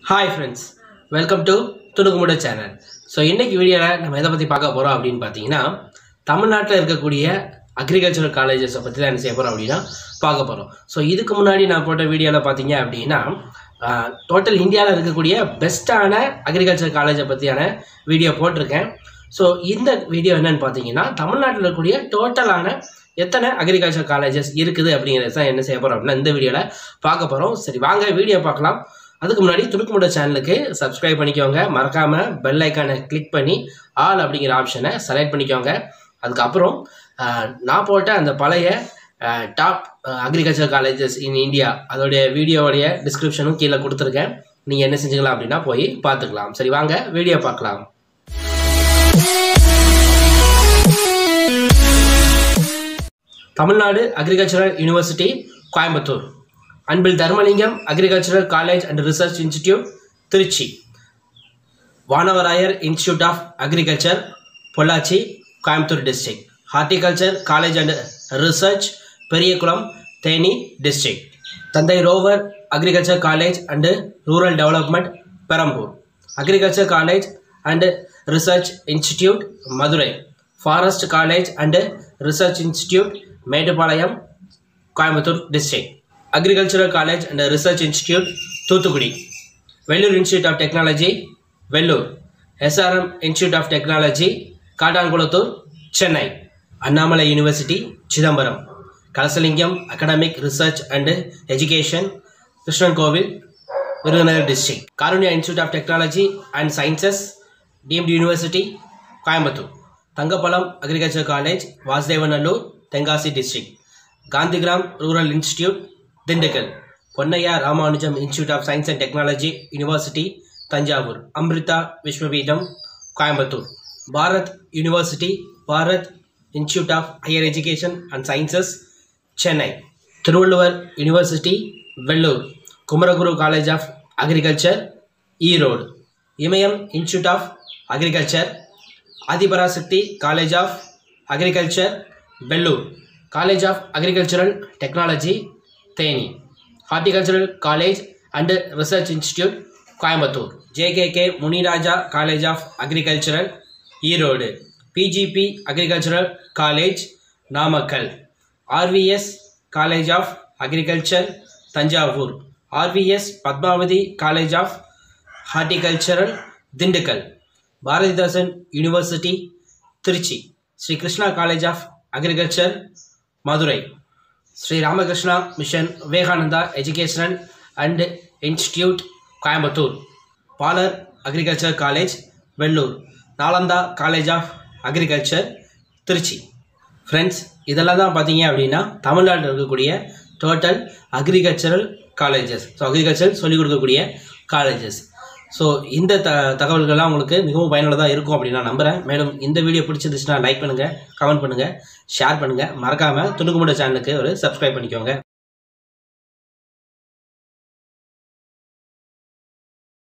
hi friends welcome to துணுக்குமுட channel so இன்னைக்கு வீடியோவில் நம்ம எதை பற்றி பார்க்க போகிறோம் அப்படின்னு பார்த்தீங்கன்னா தமிழ்நாட்டில் இருக்கக்கூடிய அக்ரிகல்ச்சரல் காலேஜஸை பற்றி தான் என்ன செய்ய போகிறோம் அப்படின்னா பார்க்க போகிறோம் ஸோ இதுக்கு முன்னாடி நான் போட்ட வீடியோவில் பார்த்தீங்க அப்படின்னா டோட்டல் இந்தியாவில் இருக்கக்கூடிய பெஸ்ட்டான அக்ரிகல்ச்சர் காலேஜை பற்றியான வீடியோ போட்டிருக்கேன் ஸோ இந்த வீடியோ என்னன்னு பார்த்தீங்கன்னா தமிழ்நாட்டில் இருக்கக்கூடிய டோட்டலான எத்தனை அக்ரிகல்ச்சர் காலேஜஸ் இருக்குது அப்படிங்கிறது தான் என்ன செய்ய போகிறோம் அப்படின்னா இந்த வீடியோவில் பார்க்க போகிறோம் சரி வாங்க வீடியோ பார்க்கலாம் அதுக்கு முன்னாடி துணுக்குமுட சேனலுக்கு சப்ஸ்கிரைப் பண்ணிக்கோங்க மறக்காமல் பெல் ஐக்கானை கிளிக் பண்ணி ஆல் அப்படிங்கிற ஆப்ஷனை செலக்ட் பண்ணிக்கோங்க அதுக்கப்புறம் ஆஹ், நான் போட்ட அந்த பழைய top agriculture colleges in India அதோடைய வீடியோவுடைய டிஸ்கிரிப்ஷனும் கீழே கொடுத்துருக்கேன் நீங்கள் என்ன செஞ்சுக்கலாம் அப்படின்னா போய் பார்த்துக்கலாம் சரி வாங்க வீடியோ பார்க்கலாம் Tamil Nadu agricultural university Coimbatore Anbil Dharmalingam agricultural college and research institute Trichy Vanavarayar institute of agriculture Pollachi Coimbatore district horticulture college and research Periyakulam Theni district Thanthai Roever agriculture college and rural development Perambur agriculture college and research institute Madurai forest college and research institute Mettupalayam Coimbatore district agricultural college and research institute Thoothukudi Vellore institute of technology Vellore SRM institute of technology Kattankulathur Chennai Annamalai university Chidambaram Kalasalingam academic research and education Krishnan Kovil Virudhunagar district Karunya institute of technology and sciences deemed university Coimbatore Thangapazham agriculture college Vasudevanallur Tenkasi district Gandhigram rural institute Dindigul Ponnaiyah Ramanujam institute of science and technology university Thanjavur Amrita Vishwapeetham Coimbatore Bharath university Bharath institute of higher education and sciences Chennai Thiruvalluvar university Vellore Kumaraguru college of agriculture Erode Imayam institute of agriculture Adhiparasakthi college of agriculture Vellore college of agricultural technology Theni horticultural college and research institute Coimbatore JKK Muniraja college of agricultural Erode PGP agricultural college Namakkal RVS college of agriculture Thanjavur RVS Padmavathi college of horticultural Dindigul Bharathidasan university Trichy Sri Krishna college of agriculture Madurai Sri Ramakrishna mission Vivekananda educational and institute Coimbatore Palar agriculture college Vellore Nalanda college of agriculture Trichy friends இதெல்லாம் தான் பார்த்தீங்க அப்படின்னா தமிழ்நாட்டில் இருக்கக்கூடிய total agricultural colleges so agriculture சொல்லிக் கொடுக்கக்கூடிய colleges so இந்த த தகவல்கள்லாம் உங்களுக்கு மிகவும் பயனுள்ளதாக இருக்கும் அப்படின்னு நான் நம்புகிறேன் மேலும் இந்த வீடியோ பிடிச்சிருந்துச்சுன்னா லைக் பண்ணுங்கள் கமெண்ட் பண்ணுங்கள் ஷேர் பண்ணுங்கள் மறக்காமல் துணுக்குமுட சேனலுக்கு ஒரு சப்ஸ்கிரைப் பண்ணிக்கோங்க